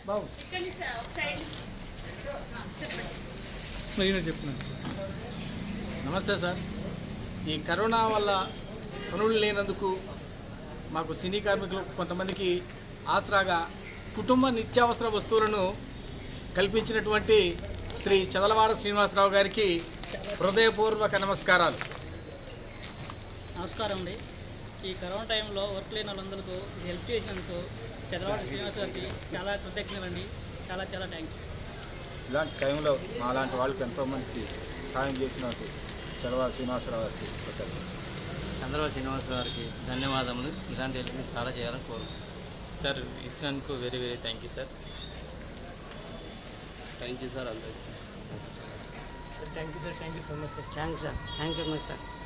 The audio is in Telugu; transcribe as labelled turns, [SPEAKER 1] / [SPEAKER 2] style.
[SPEAKER 1] బాబు
[SPEAKER 2] నేను చెప్తున్నాను
[SPEAKER 1] నమస్తే సార్ ఈ కరోనా వల్ల పనులు లేనందుకు మాకు సినీ కార్మికులకు కొంతమందికి ఆసరాగా కుటుంబ నిత్యావసర వస్తువులను కల్పించినటువంటి శ్రీ చదలవాడ శ్రీనివాసరావు గారికి హృదయపూర్వక నమస్కారాలు
[SPEAKER 3] నమస్కారం అండి ఈ కరోనా టైంలో వర్క్ లేని వాళ్ళందరికీ హెల్ప్ చేసినందుకు చంద్రబాబు శ్రీనివాస్ గారికి చాలా కృతజ్ఞతలండి చాలా చాలా థ్యాంక్స్
[SPEAKER 4] ఇలాంటి టైంలో మా లాంటి వాళ్ళకి ఎంతోమందికి సాయం చేసినట్టు చలవా శ్రీనివాసరావు గారికి కృతజ్ఞతలు.
[SPEAKER 5] చంద్రబాబు శ్రీనివాసరావు గారికి ధన్యవాదములు ఇలాంటి హెల్ప్ చాలా చేయాలని కోరు
[SPEAKER 6] సార్ ఇచ్చినందుకు very very thank you sir thank you sir అందరికీ
[SPEAKER 3] thank you sir thank you so much sir
[SPEAKER 5] thanks sir thank you much sir